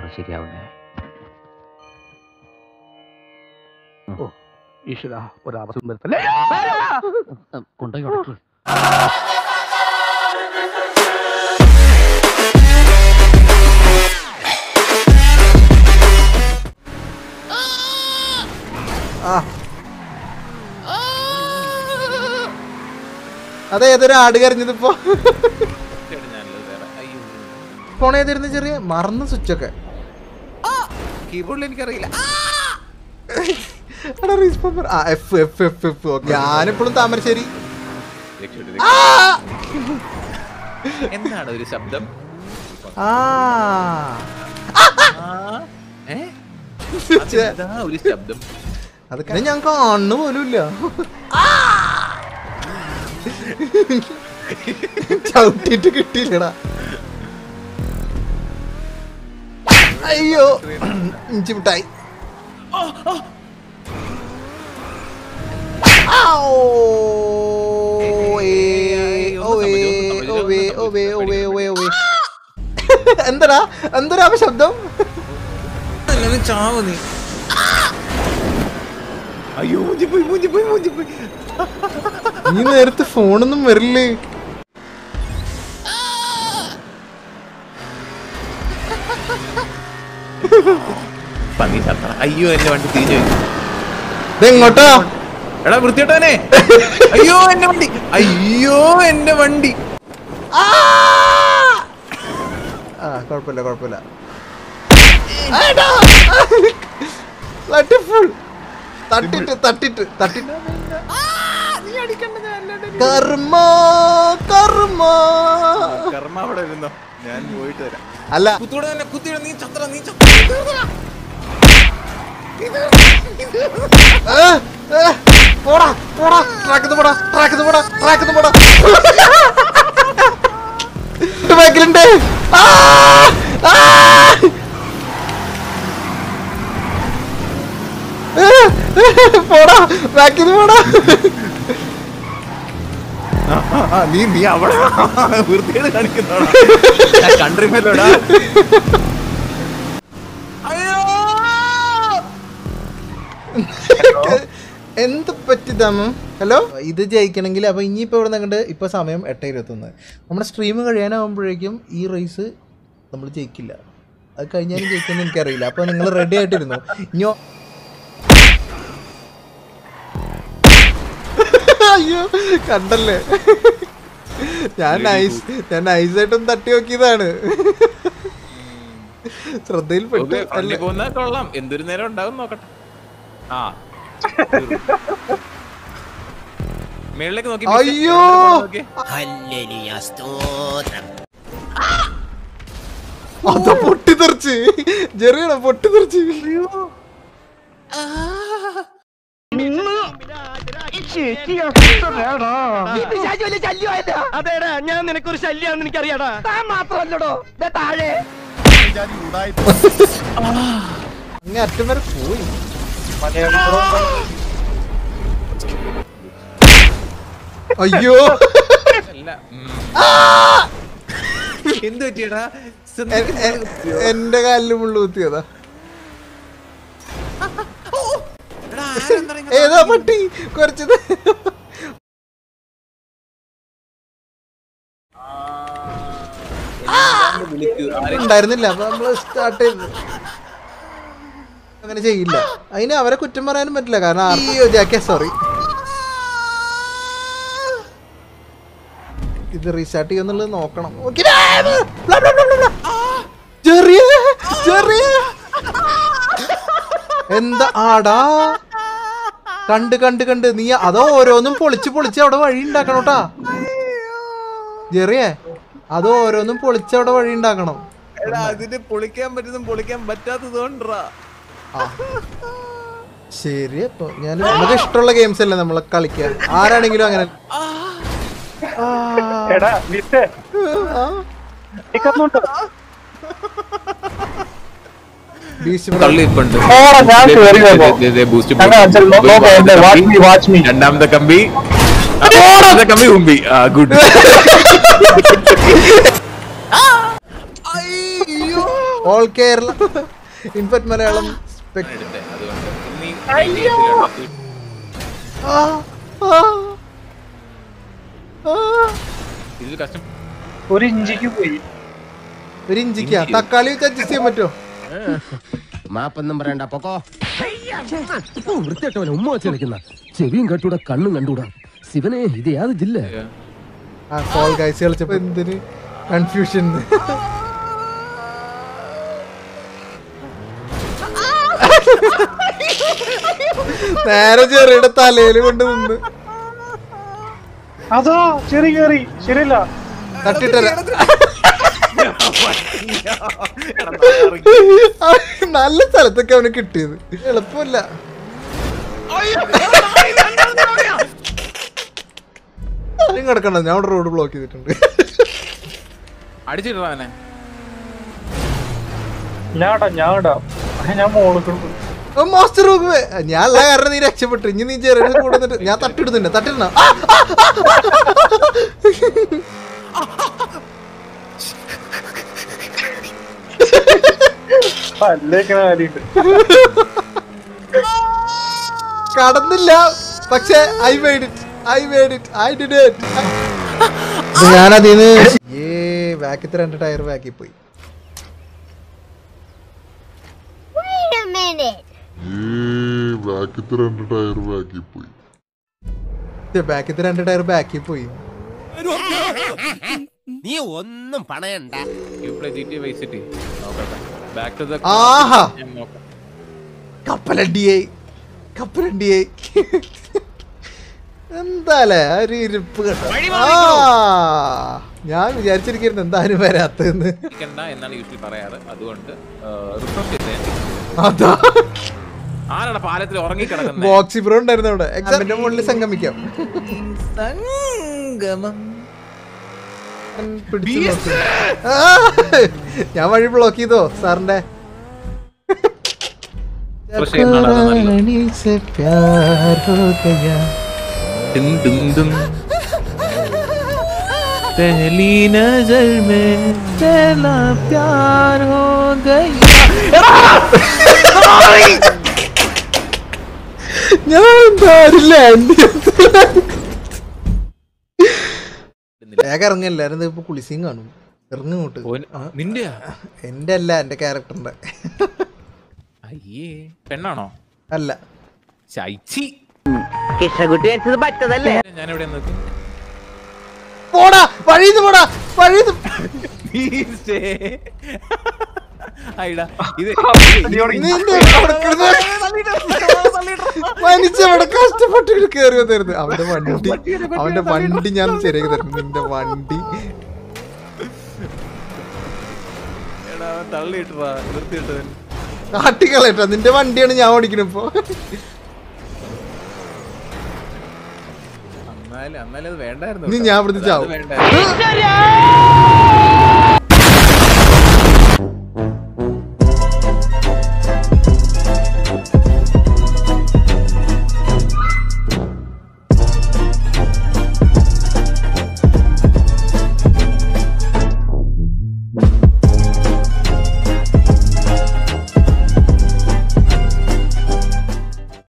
ശരിയാവുന്നേ ഈശ്വര ഒരവസ്ഥ വരുത്തല്ലേ കൊണ്ടുപോയി ഉടക്കി അതെ ഏതൊരു ആട് കരഞ്ഞതിപ്പോ ഫോൺ ഏതായിരുന്നു ചെറിയ മറന്ന സ്വിച്ചൊക്കെ കീബോർഡിൽ എനിക്കറിയില്ല എടാ റീസ്പോൺ ആ F F F F okay ഞാനിപ്പോഴും താമരശ്ശേരി രക്ഷപ്പെട്ടു, ആ! രക്ഷപ്പെട്ടു. എന്താണ് ഒരു ശബ്ദം ആ ആ, ഏ? ഛെ, അതെന്താ ഒരു ശബ്ദം അതൊക്കെ ഞാൻ കാണുന്നു പോലും ഇല്ല ചവിട്ടിട്ട് കിട്ടിയില്ലടാ അയ്യോ ഇഞ്ചി മിഠായി ആവൂ. ഏ, ഓവേ, ഓവേ, ഓവേ, ഓവേ, ഓവേ, ഓവേ. എന്തടാ എന്തടാ ആ ശബ്ദം അങ്ങനെ ചാവ് നീ അയ്യോ മൂഞ്ചിപ്പോയി മൂഞ്ചിപ്പോയി മൂഞ്ചിപ്പോയി നീ നേരത്തെ ഫോണൊന്നും വരില്ലേ പന്നി ചത്ര അയ്യോ എന്റെ വണ്ടി തിരിഞ്ഞു പോയി. ഇതെങ്ങോട്ടാ എടാ വൃത്തിയോട്ടനെ അയ്യോ എന്റെ വണ്ടി അയ്യോ എന്റെ വണ്ടി ആ കുഴപ്പമില്ല കുഴപ്പമില്ല ഫുൾ തട്ടിട്ട് തട്ടിട്ട് തട്ടിട്ട് കർമ്മ കർമ്മ കർമ്മ അവിടെ ഇരുന്നോ ഞാൻ പോയിട്ട് വരാം അല്ല കുത്തിയോടെ തന്നെ കുത്തിയോടെ നീ ചത്ര നീ ചത്ര ഏ, ഏ, പോടാ പോടാ ട്രാക്കിന്ന് പോടാ ട്രാക്കിന്ന് പോടാ ട്രാക്കിന്ന് പോടാ ബാക്കിലുണ്ട് ആ, ആ. ഏ, ഏ, പോടാ ബാക്കിന്ന് പോടാ ആ, നീ നീ അവിടെ വൃത്തിയോട് കാണിക്കുന്നോടാ കൺട്രി മേലോടാ അയ്യോ എന്ത് പറ്റിയതാമ ഹലോ ഇത് ജയിക്കണമെങ്കിൽ അപ്പൊ ഇനിയിപ്പോ ഇവിടെ നിന്നിട്ട് ഇപ്പൊ സമയം എട്ട് ഇരുപത്തൊന്ന് നമ്മുടെ സ്ട്രീം കഴിയാനാവുമ്പോഴേക്കും ഈ റേസ് നമ്മൾ ജയിക്കില്ല അത് കഴിഞ്ഞാലും ജയിക്കുമെന്ന് എനിക്കറിയില്ല അപ്പൊ നിങ്ങൾ റെഡി ആയിട്ടിരുന്നു ഇനിയോ അയ്യോ കണ്ടല്ലേ ഞാൻ നൈസ് ഞാൻ നൈസായിട്ടൊന്ന് തട്ടി നോക്കിയതാണ് ശ്രദ്ധയിൽപ്പെട്ടു ഓക്കേ, പള്ളി അല്ലേ പോന്നാ കൊള്ളാം എന്തൊരു നേരം ഉണ്ടാവും നോക്കട്ടെ ആ മേളിലേക്ക് നോക്കി മിസ്സേ. അയ്യോ! നോക്കി. അത് പൊട്ടിത്തെറിച്ച് ചെറിയ പൊട്ടിത്തെറിച്ച് അതേടാ ഞാൻ നിനക്കൊരു ശല്യാന്ന് എനിക്കറിയാടാ താൻ മാത്രല്ലടോ താഴെ അങ്ങ് അറ്റം വരെ പോയി അയ്യോ അല്ല ഉം. എന്ത് പറ്റിയടാ എ- എ- എന്റെ കാലിൽ മുള്ളു കുത്തിയതാ എടാ, ആരെന്താ ഇങ്ങനെ ഏതാ പട്ടി കുറച്ചത് വിളിക്കൂ? ആരെ- ഉണ്ടായിരുന്നില്ല അപ്പൊ നമ്മള് സ്റ്റാർട്ട് ചെയ്തു അങ്ങനെ ചെയ്യില്ല അതിന് അവരെ കുറ്റം പറയാനും പറ്റില്ല കാരണം അയ്യോ ജാക്കെ സോറി ഇത് റീസ്റ്റാർട്ട് ചെയ്യുന്നുള്ളത് നോക്കണം okay, blah, blah, blah, blah, blah. ചെറിയ ചെറിയ എന്താ ആടാ കണ്ട് കണ്ട് കണ്ട് നീ അതോ ഓരോന്നും പൊളിച്ച് പൊളിച്ച് അവിടെ വഴി ഉണ്ടാക്കണോട്ടാ ജെറിയേ അത് ഓരോന്നും പൊളിച്ച് അവിടെ വഴി ഉണ്ടാക്കണം എടാ അതിന് പൊളിക്കാൻ പറ്റുന്നതും പൊളിക്കാൻ പറ്റാത്തത് കൊണ്ടാ ആ. ശരി അപ്പൊ ഞാൻ നമുക്ക് ഇഷ്ടമുള്ള ഗെയിംസ് അല്ലേ നമ്മളെ കളിക്കാൻ ആരാണെങ്കിലും അങ്ങനെ ആ. എടാ മിസ്സേ ആ. നിക്കുന്നുണ്ടോ ബീച്ച് ബ്രോ. തള്ളിയിപ്പുണ്ട് ഓടാ, ഞാൻ കേറി വരുമ്പോ. അങ്ങനെ അച്ഛൻ നോ- നോക്ക് എന്റെ watch me, watch me. രണ്ടാമത്തെ കമ്പി മൂന്നാമത്തെ കമ്പി ഉമ്പി ആ ഗുഡ് ഓൾ കേരള ഇൻഫറ്റ് മലയാളം spec- എടുത്തേ അതുകൊണ്ട് ഇന്ന് ഈ ഡേയ്സിലുണ്ട്. ആ, ആ, ആ. ഇതിൽ കഷ്ടം ഒരു ഇഞ്ചിക്ക് പോയി ഒരു ഇഞ്ചിക്കാ തക്കാളി വെച്ച് അഡ്ജസ്റ്റ് ചെയ്യാൻ പറ്റുമോ മാപ്പൊന്നും പറയണ്ട പൊക്കോ വൃത്തിയായിട്ടവനെ ഉമ്മ വെച്ച് കളിക്കുന്ന ചെവിയും കെട്ടൂടാ കണ്ണും കണ്ടൂടാ ശിവനെ ഇത് യാത് ജില്ല ആ കോൾ ഗൈസ് കളിച്ചപ്പോ എന്തിന് കൺഫ്യൂഷൻ നേരെ ചെറിയുടെ തലയില് കൊണ്ട് നിന്ന് അതോ ചെറി കേറി ശരിയല്ല തട്ടിട്ടര നല്ല സ്ഥലത്തൊക്കെ അവന് കിട്ടിയത് എളുപ്പമല്ല ആരും കിടക്കണ്ട ഞാൻ അവിടെ റോഡ് ബ്ലോക്ക് ചെയ്തിട്ടുണ്ട് അടിച്ചിട്ടാ അവനെ ഞാൻ ഇടാം ഞാൻ ഇടാം പക്ഷെ ഞാൻ മോളിൽ കൊടുക്കും ഓ, മാസ്റ്റർ റൂമ് ഞാൻ ഉള്ള കാരണം നീ രക്ഷപ്പെട്ടു ഇനി നീ ചെറിയ കൂടെ നിന്നിട്ട് ഞാൻ തട്ടിടുന്നുണ്ട് തട്ടിടണ പല്ലേക്കണ കാര്യമുണ്ട് കടന്നില്ല പക്ഷെ I made it I made it I did it ഞാൻ അതിന് ഏ ബാക്കിത്തെ രണ്ട് ടയർ ബാക്കി പോയി Wait a minute. ഈ ബാക്കിത്തെ രണ്ട് ടയർ ബാക്കി പോയി ബാക്കിത്തെ രണ്ട് ടയർ ബാക്കി പോയി നീ ഒന്നും പണയണ്ട you play G T Y city നോക്കട്ടെ ബാക്ക് ടു ദ ആഹാ. ഞാൻ നോക്കാം കപ്പലണ്ടിയായി കപ്പലണ്ടിയായി എന്താലേ ആ ഒരു ഇരിപ്പ് കേട്ടോ ആ ഞാൻ വിചാരിച്ചിരിക്കുന്നു എന്തായാലും വരാത്തതെന്ന് ഇരിക്കണ്ട എന്നാണ് യൂഷ്വലി പറയാറ് അതുകൊണ്ട് റിക്വസ്റ്റ് ചെയ്തേ അതാ ആരാണ് പാലത്തിൽ ഉറങ്ങി കിടക്കുന്നത് ബോക്സി ബ്രോ ഉണ്ടായിരുന്നു അവിടെ എക്സാമിന്റെ മുകളിൽ സംഗമിക്കാം പിടിച്ചു നോക്ക്. ആ, ഞാൻ വഴി ബ്ലോക്ക് ചെയ്തോ സാറിന്റെ Refresh ചെയ്യുന്നതാണ് അത് നല്ലത്. रानी से प्यार हो गया ടും ടും ടും. पहली नजर में पहला प्यार हो गया ഞാൻ പാടില്ല വേഗം ഇറങ്ങ എല്ലാരും ഇപ്പൊ കുളിസിയും കാണും ഇറങ്ങിങ്ങോട്ട് നിന്റെയാ എന്റെ അല്ല എന്റെ ക്യാരക്ടറിന്റെ അയ്യേ പെണ്ണാണോ അല്ല ശൈച്ചി കൃഷ്ണകുട്ടി വെച്ചത് പറ്റതല്ലേ ഞാൻ എവിടെ നോക്കി പോടാ വഴിന്ന് പോടാ വഴിന്ന് ഐഡാ ഇത് നിന്റെ കൊടുക്കുന്നത് മനുഷ്യവിടെ കഷ്ടപ്പെട്ട് കയറി വന്നിരുന്നു അവന്റെ വണ്ടി അവന്റെ വണ്ടി ഞാൻ ശരിയാക്കി തരുന്നു നിന്റെ വണ്ടി എടാ തള്ളിയിട്ടാ നിർത്തിയിട്ടവൻ കാട്ടിക്കളയട്ടോ നിന്റെ വണ്ടിയാണ് ഞാൻ ഓടിക്കണ ഇപ്പൊ എന്നാലും എന്നാലും അത് വേണ്ടായിരുന്നു ഇനി കേട്ടോ. ഞാൻ ഇവിടുന്ന് അത് ചാവും. വേണ്ടായിരുന്നു.